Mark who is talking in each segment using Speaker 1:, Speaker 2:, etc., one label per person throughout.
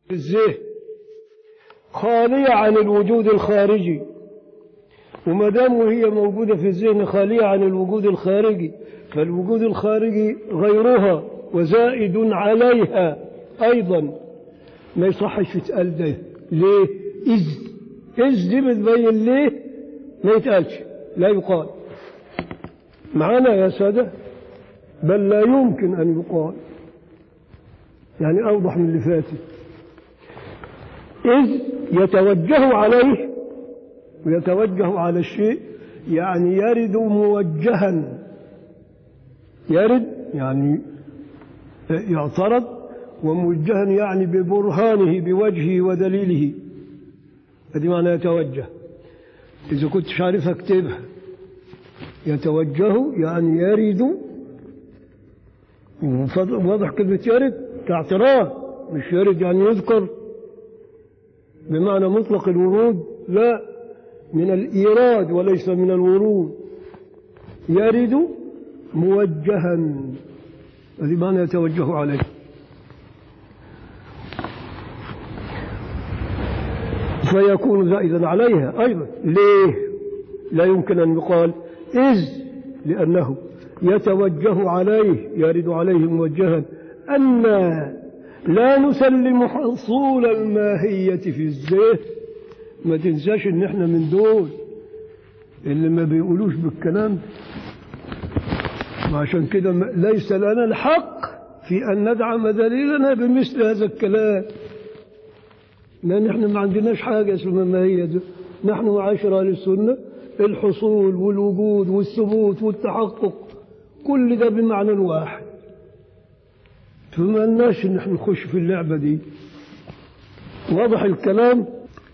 Speaker 1: الذهن خالية عن الوجود الخارجي وما دام هي موجودة في الذهن خالية عن الوجود الخارجي فالوجود الخارجي غيرها وزائد عليها أيضا ما يصحش يتقال ده ليه؟ إذ إذ دي بتبين ليه ما يتقالش لا يقال معانا يا سادة بل لا يمكن أن يقال يعني أوضح من اللي فاتت إذ يتوجه عليه ويتوجه على الشيء يعني يرد موجها يرد يعني يعترض وموجها يعني ببرهانه بوجهه ودليله هذه معنى يتوجه إذا كنت عارف اكتبها يتوجه يعني يرد واضح كلمة يرد كاعتراض مش يرد يعني يذكر بمعنى مطلق الورود لا من الإيراد وليس من الورود يرد موجها هذه معنى يتوجه عليه فيكون زائدا عليها أيضا ليه لا يمكن أن يقال إذ لأنه يتوجه عليه يرد عليه موجها أن لا نسلم حصول الماهية في الذهن ما تنساش ان احنا من دول اللي ما بيقولوش بالكلام وعشان كده ليس لنا الحق في ان ندعم دليلنا بمثل هذا الكلام لان احنا ما عندناش حاجه اسمها ماهيه دي نحن معاشر اهل السنه الحصول والوجود والثبوت والتحقق كل ده بمعنى واحد فما لناش ان احنا نخش في اللعبه دي واضح الكلام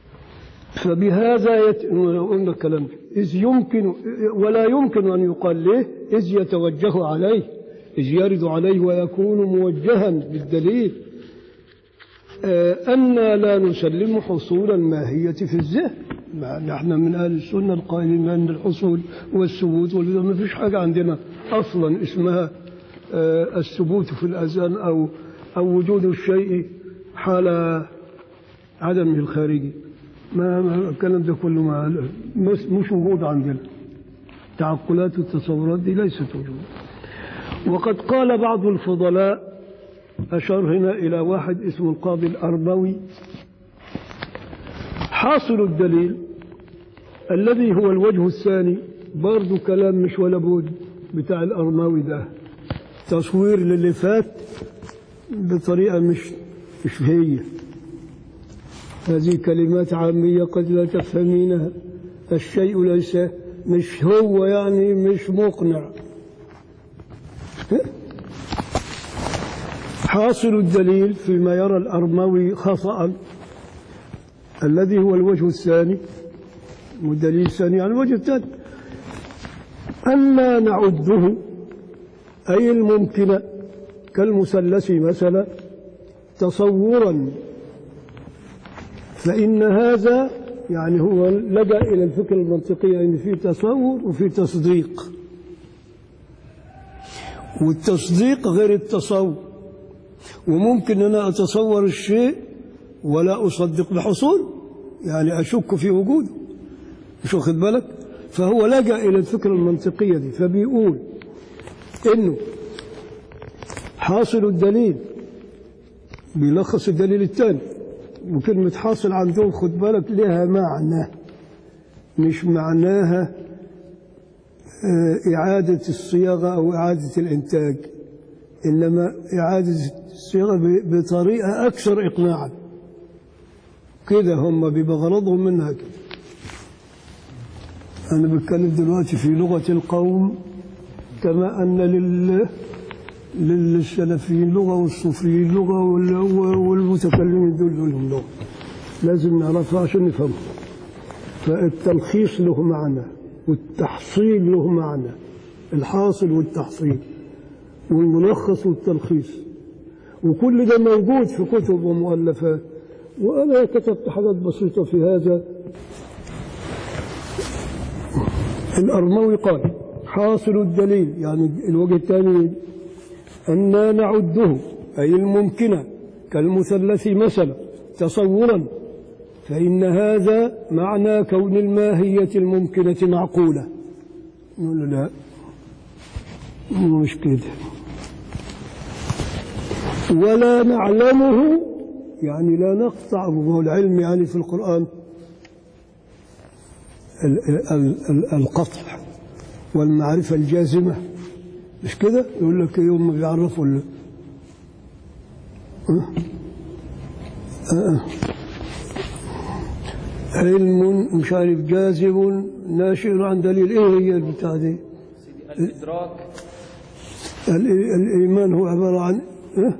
Speaker 1: فبهذا يت... قلنا الكلام إذ يمكن ولا يمكن أن يقال ليه إذ يتوجه عليه إذ يرد عليه ويكون موجها بالدليل آه أن لا نسلم حصول الماهية في الذهن نحن من أهل السنة القائلين أن الحصول والثبوت ما فيش حاجة عندنا أصلا اسمها آه الثبوت في الأذان أو أو وجود الشيء حال عدمه الخارجي ما, ما الكلام ده كله ما مش موجود عندنا التعقلات والتصورات دي ليست موجودة وقد قال بعض الفضلاء أشار هنا إلى واحد اسمه القاضي الأربوي حاصل الدليل الذي هو الوجه الثاني برضه كلام مش ولا بد بتاع الأرماوي ده تصوير للي فات بطريقة مش مش هي هذه كلمات عامية قد لا تفهمينها الشيء ليس مش هو يعني مش مقنع حاصل الدليل فيما يرى الأرموي خطأ الذي هو الوجه الثاني والدليل الثاني يعني الوجه الثاني ألا نعده أي الممكن كالمثلث مثلا تصورا فإن هذا يعني هو لجأ إلى الفكر المنطقي أن في تصور وفي تصديق والتصديق غير التصور وممكن أنا أتصور الشيء ولا أصدق بحصول يعني أشك في وجوده مش واخد بالك فهو لجأ إلى الفكرة المنطقية دي فبيقول إنه حاصل الدليل بيلخص الدليل الثاني وكلمة حاصل عندهم خد بالك لها معنى مش معناها إعادة الصياغة أو إعادة الإنتاج إنما إعادة الصياغة بطريقة أكثر إقناعا كده هم بيبقى غرضهم منها كده أنا بتكلم دلوقتي في لغة القوم كما أن لل للسلفيين لغة والصوفيين لغة والمتكلمين دول لهم لغة لازم نعرفها عشان نفهمها فالتلخيص له معنى والتحصيل له معنى الحاصل والتحصيل والملخص والتلخيص وكل ده موجود في كتب ومؤلفات وأنا كتبت حاجات بسيطة في هذا الأرموي قال حاصل الدليل يعني الوجه الثاني أن نعده أي الممكنة كالمثلث مثلا تصورا فإن هذا معنى كون الماهية الممكنة معقولة نقول له لا مش كده ولا نعلمه يعني لا نقطع وهو العلم يعني في القرآن ال- ال- ال- القطع والمعرفة الجازمة مش كده يقول لك يوم ما بيعرفوا ال- أه؟ أه. علم مش عارف جازم ناشر عن دليل ايه هي البتاع دي
Speaker 2: الإدراك
Speaker 1: ال- الإيمان هو عبارة عن أه؟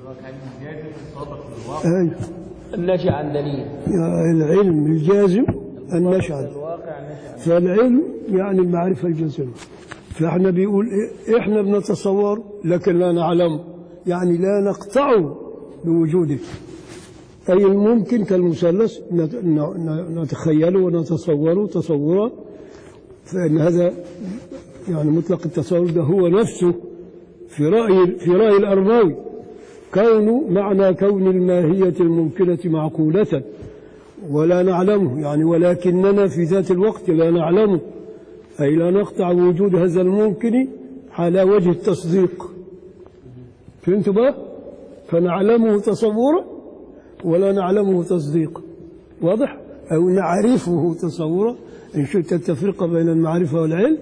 Speaker 1: أيوه
Speaker 2: النشأ عن دليل
Speaker 1: يا العلم الجازم النشأ
Speaker 2: الواقع نشأ عن
Speaker 1: فالعلم يعني المعرفة الجازمة فاحنا بيقول إيه؟ احنا بنتصور لكن لا نعلم يعني لا نقطع بوجوده أي الممكن كالمثلث نت- ن- نتخيله ونتصوره تصورا فإن هذا يعني مطلق التصور ده هو نفسه في رأي في رأي الأرماوي كون معنى كون الماهية الممكنة معقولة ولا نعلمه يعني ولكننا في ذات الوقت لا نعلمه أي لا نقطع وجود هذا الممكن على وجه التصديق فهمت بقى؟ فنعلمه تصورا ولا نعلمه تصديقا واضح؟ أو نعرفه تصورا إن شئت التفرقة بين المعرفة والعلم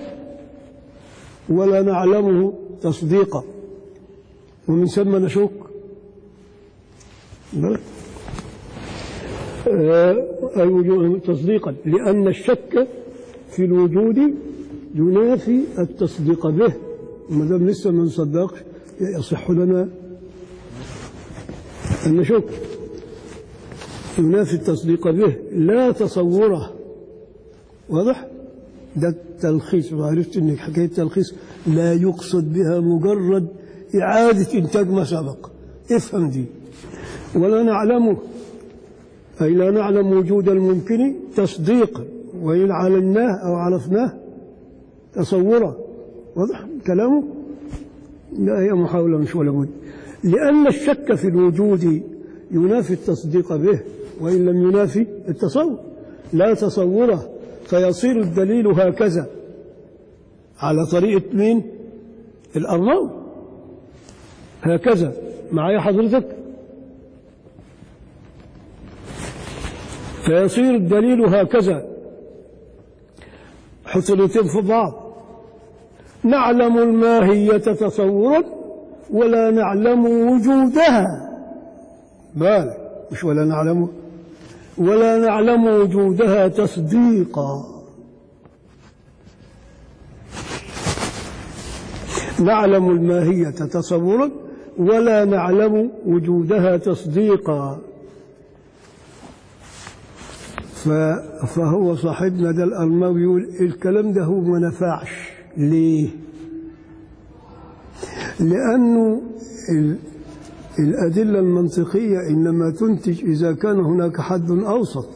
Speaker 1: ولا نعلمه تصديقا ومن ثم نشك بلى. آه، أي وجود تصديقا لأن الشك في الوجود ينافي التصديق به ما دام لسه ما نصدقش يصح لنا أن نشك ينافي التصديق به لا تصوره واضح؟ ده التلخيص وعرفت ان حكايه التلخيص لا يقصد بها مجرد اعاده انتاج ما سبق افهم دي ولا نعلمه اي لا نعلم وجود الممكن تصديقا وان علمناه او عرفناه تصورا واضح كلامه لا هي محاوله مش ولا بد لان الشك في الوجود ينافي التصديق به وان لم ينافي التصور لا تصوره فيصير الدليل هكذا على طريقة مين الأرناؤوط هكذا معايا حضرتك فيصير الدليل هكذا حصلتين في بعض نعلم الماهية تصورا ولا نعلم وجودها بالك مش ولا نعلمه ولا نعلم وجودها تصديقا نعلم الماهية تصورا ولا نعلم وجودها تصديقا ف- فهو صاحبنا ده الأرماوي يقول الكلام ده هو ما نفعش ليه؟ لأنه ال- الأدلة المنطقية إنما تنتج إذا كان هناك حد أوسط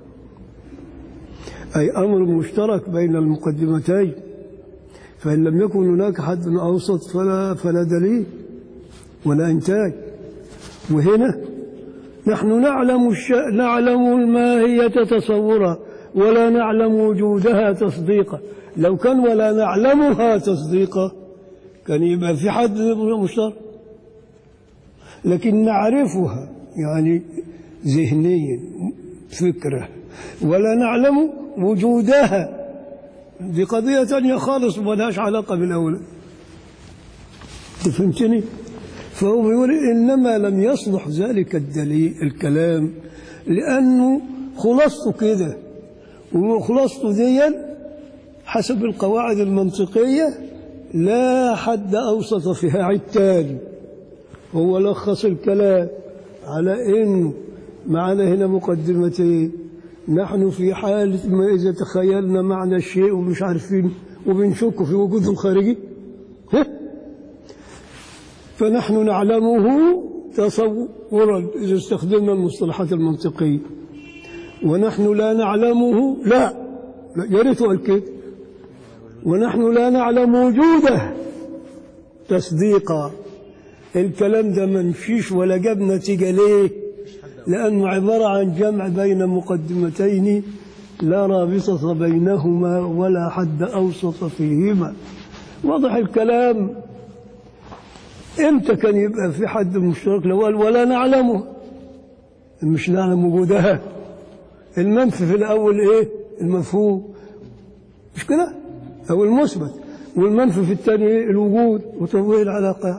Speaker 1: أي أمر مشترك بين المقدمتين فإن لم يكن هناك حد أوسط فلا, فلا دليل ولا إنتاج وهنا نحن نعلم الش... نعلم الماهية تصورا ولا نعلم وجودها تصديقا لو كان ولا نعلمها تصديقا كان يبقى في حد مشترك لكن نعرفها يعني ذهنيا فكرة ولا نعلم وجودها دي قضية تانية خالص ما لهاش علاقة بالأولى فهمتني؟ فهو بيقول إنما لم يصلح ذلك الدليل الكلام لأنه خلاصته كده وخلاصته دي حسب القواعد المنطقية لا حد أوسط فيها عتال هو لخص الكلام على انه معنا هنا مقدمتين نحن في حالة ما إذا تخيلنا معنى الشيء ومش عارفين وبنشك في وجوده الخارجي ها؟ فنحن نعلمه تصورا إذا استخدمنا المصطلحات المنطقية ونحن لا نعلمه لا, لا يا ريت قال كده ونحن لا نعلم وجوده تصديقا الكلام ده ما مشيش ولا جاب نتيجة ليه لأنه عبارة عن جمع بين مقدمتين لا رابطة بينهما ولا حد أوسط فيهما واضح الكلام امتى كان يبقى في حد مشترك الأول ولا نعلمه مش نعلم وجودها المنفي في الأول إيه المفهوم مش كده أو المثبت والمنفي في الثاني إيه الوجود وتوجيه العلاقة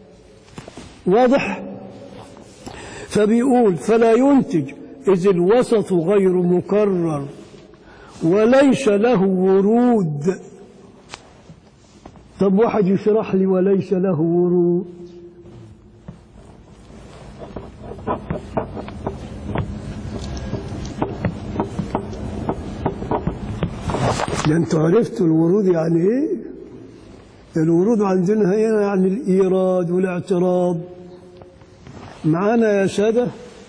Speaker 1: واضح فبيقول فلا ينتج إذ الوسط غير مكرر وليس له ورود طب واحد يشرح لي وليس له ورود ده انتوا عرفتوا الورود يعني ايه الورود عندنا هنا يعني الايراد والاعتراض معانا يا ساده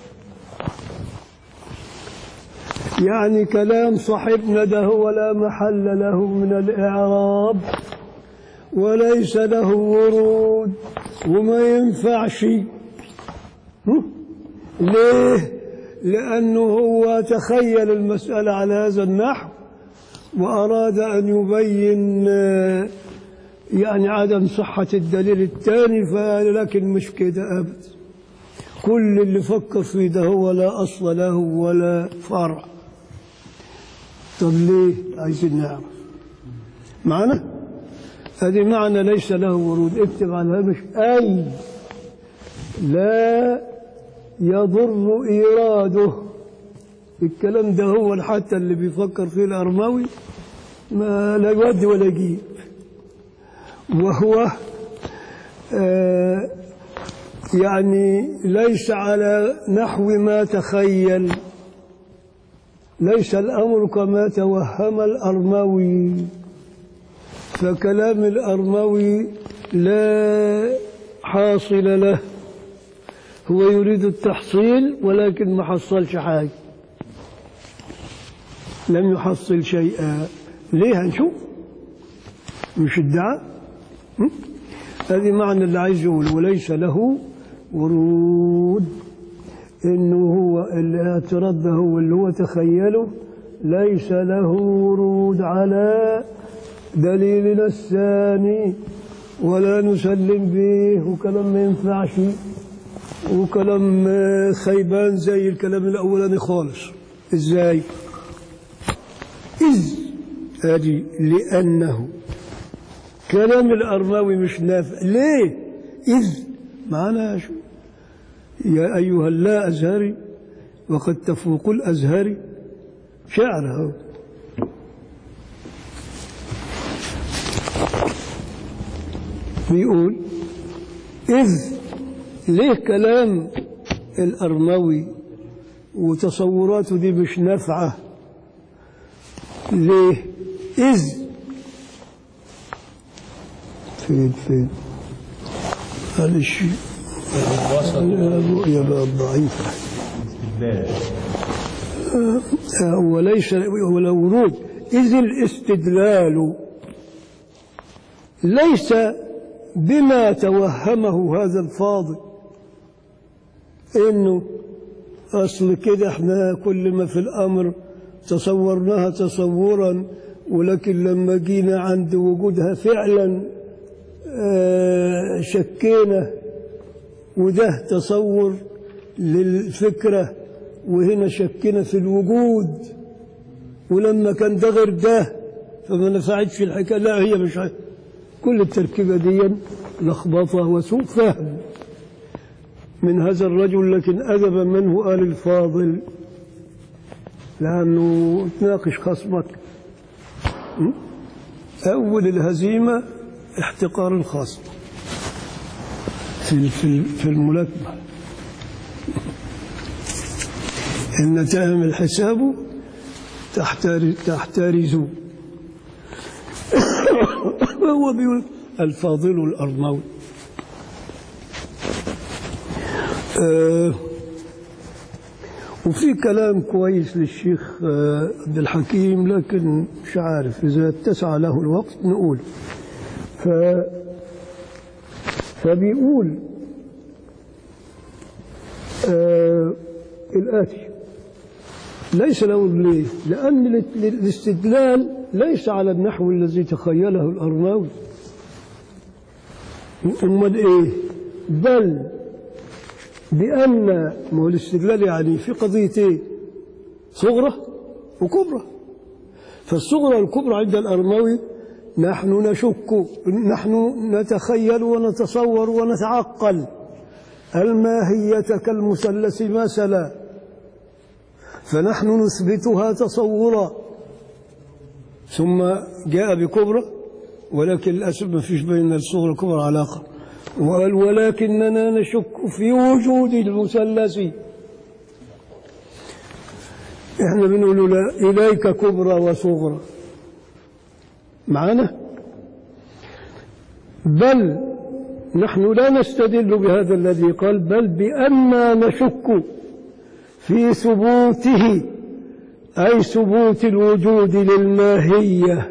Speaker 1: يعني كلام صاحبنا ده ولا محل له من الإعراب وليس له ورود وما ينفعش هم؟ ليه؟ لأنه هو تخيل المسألة على هذا النحو وأراد أن يبين آه، يعني عدم صحة الدليل الثاني لكن مش كده أبدا كل اللي فكر فيه ده هو لا أصل له ولا فرع طب ليه عايزين نعرف معنا هذه معنى ليس له ورود اكتب على الهامش أي لا يضر إيراده الكلام ده هو حتى اللي بيفكر فيه الأرماوي ما لا يود ولا يجيب وهو آه يعني ليس على نحو ما تخيل ليس الأمر كما توهم الأرموي فكلام الأرموي لا حاصل له هو يريد التحصيل ولكن ما حصلش حاجة لم يحصل شيئا ليه هنشوف مش ادعاء م? هذه معنى اللي عايز يقول وليس له ورود انه هو الاعتراض ده هو اللي هو تخيله ليس له ورود على دليلنا الثاني ولا نسلم به وكلام ما ينفعش وكلام آه، خيبان زي الكلام الاولاني خالص ازاي اذ ادي لانه كلام الارماوي مش نافع ليه اذ معنا شو يا أيها اللا أزهري وقد تفوق الأزهر شعر هو بيقول إذ ليه كلام الأرموي وتصوراته دي مش نافعة ليه إذ فين فين معلش الرؤية بقى ضعيفة آه، وليس ولا ورود إذ الاستدلال ليس بما توهمه هذا الفاضل إنه أصل كده احنا كل ما في الأمر تصورناها تصورا ولكن لما جينا عند وجودها فعلا آه، شكينا وده تصور للفكرة وهنا شكنا في الوجود ولما كان ده غير ده فما نفعتش الحكاية لا هي مش عارف. كل التركيبة دي لخبطة وسوء فهم من هذا الرجل لكن أدب منه قال الفاضل لأنه تناقش خصمك م? أول الهزيمة احتقار الخصم في في في الملاكمة إن تعمل حسابه تحترز تحترز هو بيقول الفاضل الأرموي آه وفي كلام كويس للشيخ آه عبد الحكيم لكن مش عارف إذا اتسع له الوقت نقول ف فبيقول آه الآتي ليس له ليه لأن ال- الاستدلال ليس على النحو الذي تخيله الأرماوي أمال إيه بل بأن ما هو الاستدلال يعني في قضيتين صغرى وكبرى فالصغرى والكبرى عند الأرماوي نحن نشك نحن نتخيل ونتصور ونتعقل الماهية كالمثلث مثلا فنحن نثبتها تصورا ثم جاء بكبرى ولكن للأسف ما فيش بين الصغرى والكبرى علاقة وقال ولكننا نشك في وجود المثلث احنا بنقول لا إليك كبرى وصغرى معنا بل نحن لا نستدل بهذا الذي قال بل بأننا نشك في ثبوته أي ثبوت الوجود للماهية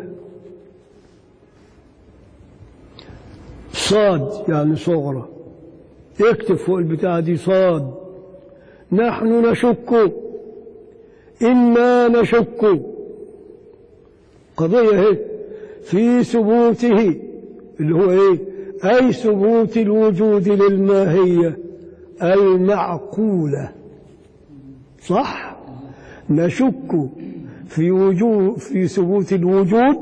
Speaker 1: صاد يعني صغرى اكتب فوق البتاعة دي صاد نحن نشك إنا نشك قضية هي في ثبوته اللي هو ايه أي ثبوت الوجود للماهية المعقولة صح نشك في وجود في ثبوت الوجود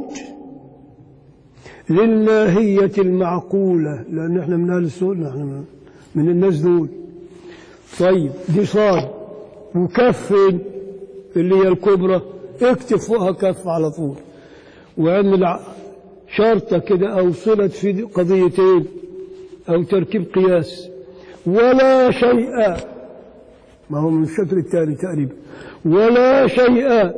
Speaker 1: للماهية المعقولة لأن احنا من أهل السنة احنا من- من الناس دول طيب دي صاد وكف اللي هي الكبرى اكتب فوقها كف على طول واعمل ع- شرطة كده أو صلة في قضيتين أو تركيب قياس ولا شيء ما هو من الشكل الثاني تقريبا ولا شيء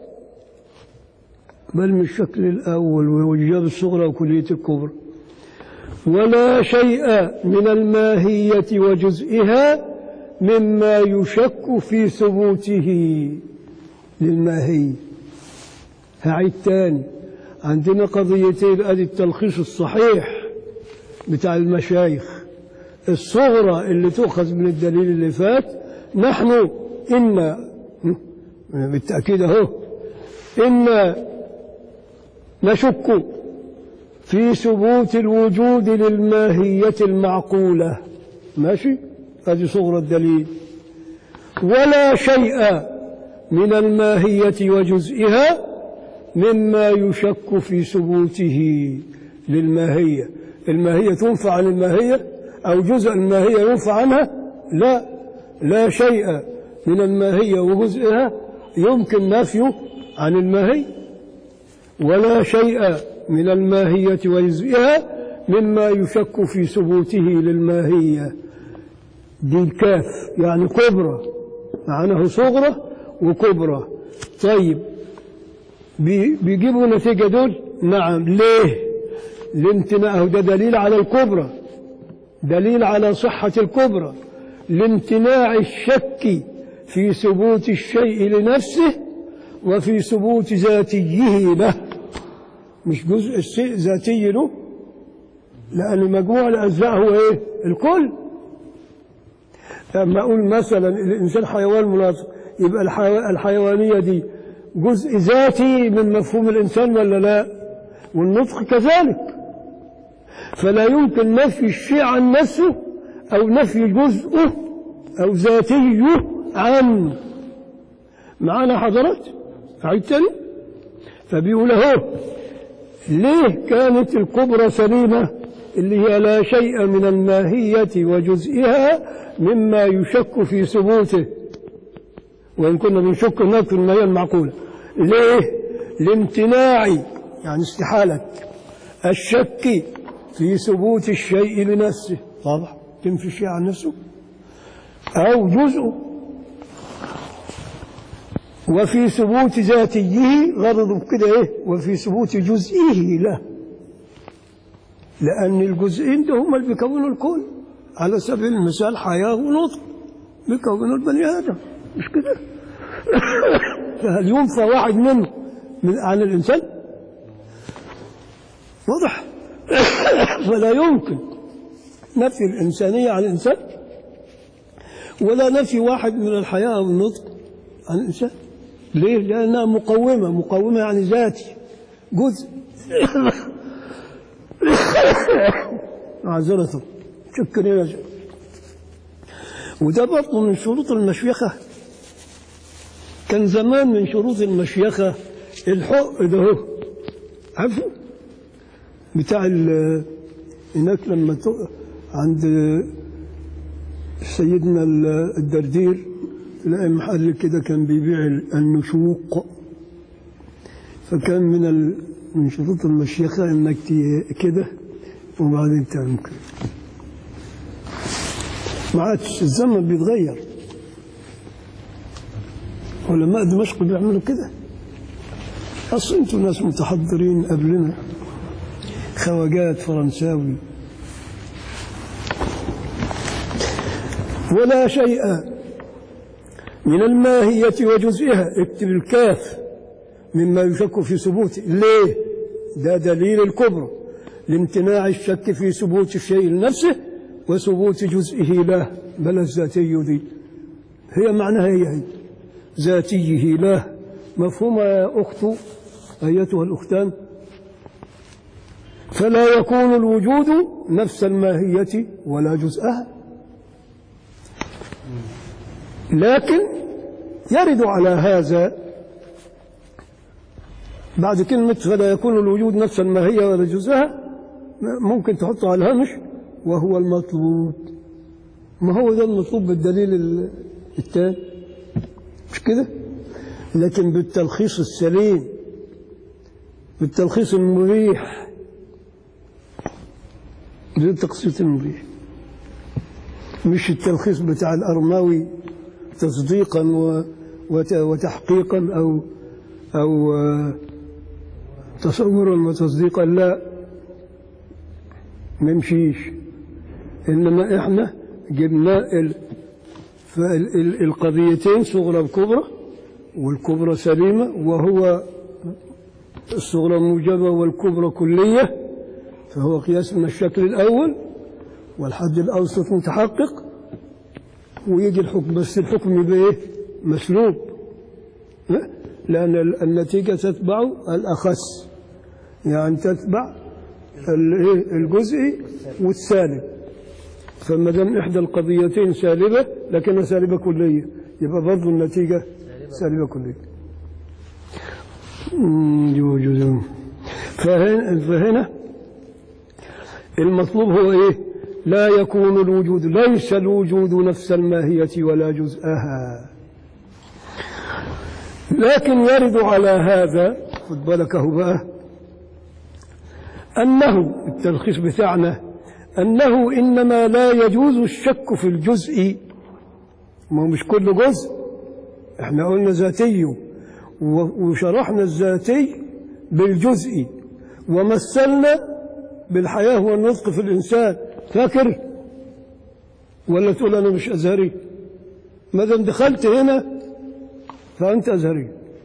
Speaker 1: بل من الشكل الأول وهو الجاب الصغرى وكلية الكبرى ولا شيء من الماهية وجزئها مما يشك في ثبوته للماهية هعيد تاني عندنا قضيتين ادي التلخيص الصحيح بتاع المشايخ الصغرى اللي تؤخذ من الدليل اللي فات نحن إن بالتأكيد أهو إن نشك في ثبوت الوجود للماهية المعقولة ماشي هذه صغرى الدليل ولا شيء من الماهية وجزئها مما يشك في ثبوته للماهية الماهية تنفع عن الماهية أو جزء الماهية ينفع عنها لا لا شيء من الماهية وجزئها يمكن نفيه عن الماهية ولا شيء من الماهية وجزئها مما يشك في ثبوته للماهية دي الكاف يعني كبرى معناه صغرى وكبرى طيب بي- بيجيبوا نتيجة دول نعم ليه لامتناعه ده دليل على الكبرى دليل على صحة الكبرى لامتناع الشك في ثبوت الشيء لنفسه وفي ثبوت ذاتيه له مش جزء الشيء ذاتي له لأن مجموع الأجزاء هو إيه الكل لما أقول مثلا الإنسان حيوان مناطق يبقى الحيو- الحيوانية دي جزء ذاتي من مفهوم الإنسان ولا لا والنطق كذلك فلا يمكن نفي الشيء عن نفسه أو نفي جزءه أو ذاتيه عنه معانا حضرات أعيد تاني فبيقول اهو ليه كانت الكبرى سليمة اللي هي لا شيء من الماهية وجزئها مما يشك في ثبوته وإن كنا بنشك هناك في الماهية المعقولة ليه لامتناع يعني استحالة الشك في ثبوت الشيء لنفسه واضح تنفي الشيء عن نفسه أو جزءه وفي ثبوت ذاتيه غرضه كده ايه وفي ثبوت جزئه له لأن الجزئين ده هم اللي بيكونوا الكل على سبيل المثال حياة ونطق بيكونوا البني آدم مش كده فهل ينفى واحد منه من عن الإنسان واضح فلا يمكن نفي الإنسانية عن الإنسان ولا نفي واحد من الحياة أو النطق عن الإنسان ليه؟ لأنها مقومة مقومة يعني ذاتي جزء معذرة شكرا يا شيخ وده برضه من شروط المشيخة كان زمان من شروط المشيخة الحق ده هو عارفه بتاع ال- هناك لما ت- عند سيدنا ال- الدردير تلاقي محل كده كان بيبيع ال- النشوق فكان من ال... من شروط المشيخة انك ت- كده وبعدين تعمل كده ما عادش الزمن بيتغير علماء دمشق بيعملوا كده اصل انتوا ناس متحضرين قبلنا خواجات فرنساوي ولا شيء من الماهية وجزئها اكتب الكاف مما يشك في ثبوته ليه ده دليل الكبرى لامتناع الشك في ثبوت الشيء لنفسه وثبوت جزئه له بل الذاتي دي هي معناها هي هي ذاتيه له مفهومة يا أخت أيتها الأختان فلا يكون الوجود نفس الماهية ولا جزءها لكن يرد على هذا بعد كلمة فلا يكون الوجود نفس الماهية ولا جزءها ممكن تحطه على الهامش وهو المطلوب ما هو ده المطلوب بالدليل ال- التاني مش كده لكن بالتلخيص السليم بالتلخيص المريح ده التقسيط المريح مش التلخيص بتاع الأرماوي تصديقا و- وت- وتحقيقا أو أو آه، تصورا وتصديقا لا ما يمشيش إنما إحنا جبنا ال- فال- ال- القضيتين صغرى وكبرى والكبرى سليمة وهو الصغرى موجبة والكبرى كلية فهو قياس من الشكل الأول والحد الأوسط متحقق ويجي الحكم بس الحكم يبقى إيه؟ مسلوب ها؟ لأن ال- النتيجة تتبع الأخس يعني تتبع الإيه؟ الجزئي والسالب فما دام إحدى القضيتين سالبة لكنها سالبة كلية يبقى برضه النتيجة سالبة كلية مم، يوجد فهنا, فهنا المطلوب هو إيه لا يكون الوجود ليس الوجود نفس الماهية ولا جزءها لكن يرد على هذا خد بالك اهو بقى أنه التلخيص بتاعنا أنه إنما لا يجوز الشك في الجزء ما هو مش كل جزء احنا قلنا ذاتي و- وشرحنا الذاتي بالجزء ومثلنا بالحياة والنطق في الإنسان فاكر ولا تقول أنا مش أزهري ما دام دخلت هنا فأنت أزهري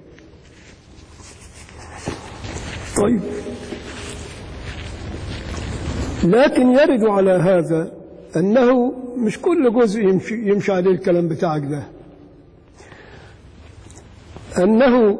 Speaker 1: طيب لكن يرد على هذا أنه مش كل جزء يمشي, يمشي عليه الكلام بتاعك ده أنه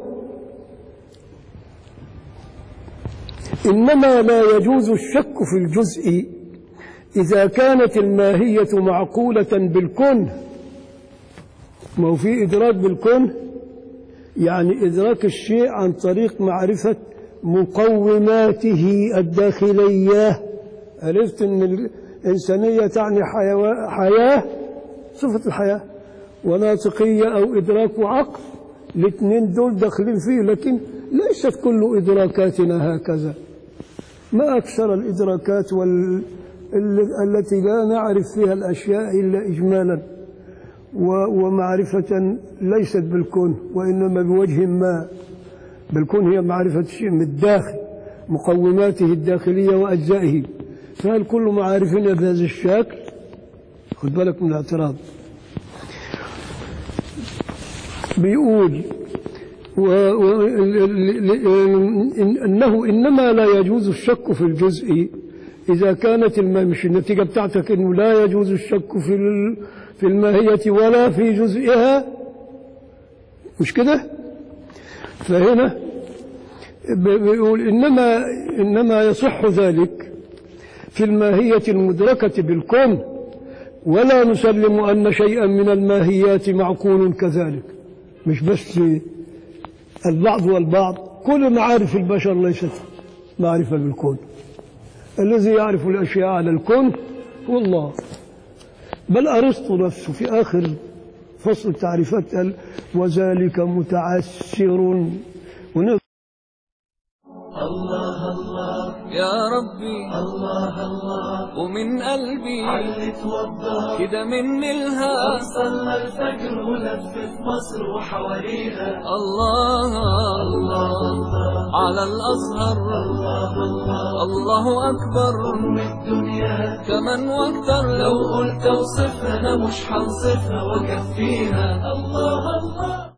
Speaker 1: إنما لا يجوز الشك في الجزء إذا كانت الماهية معقولة بالكون ما هو في إدراك بالكون يعني إدراك الشيء عن طريق معرفة مقوماته الداخلية عرفت أن الإنسانية تعني حيوى- حياة صفة الحياة وناطقية أو إدراك وعقل الاثنين دول داخلين فيه لكن ليست كل إدراكاتنا هكذا ما أكثر الإدراكات وال... ال- التي لا نعرف فيها الأشياء إلا إجمالا و- ومعرفة ليست بالكون وإنما بوجه ما بالكون هي معرفة شيء من الداخل مقوماته الداخلية وأجزائه فهل كل معارفنا بهذا الشكل خد بالك من الاعتراض بيقول و... و... ال- ال- ال- إن- أنه إنما لا يجوز الشك في الجزء إذا كانت الم... مش النتيجة بتاعتك إنه لا يجوز الشك في ال... في الماهية ولا في جزئها مش كده فهنا ب- بيقول إنما إنما يصح ذلك في الماهية المدركة بالكون ولا نسلم أن شيئا من الماهيات معقول كذلك مش بس البعض والبعض كل معارف البشر ليست معرفة بالكون الذي يعرف الأشياء على الكون هو الله بل أرسطو نفسه في آخر فصل التعريفات قال وذلك متعسر ونفس
Speaker 3: يا ربي الله الله ومن قلبي علت وضح كده مني الها
Speaker 4: صلى الفجر ولفت مصر وحواليها
Speaker 3: الله الله على الأزهر الله أكبر
Speaker 4: أم الدنيا
Speaker 3: كمان واكتر
Speaker 4: لو قلت اوصفها انا مش هنصفها واكفيها الله الله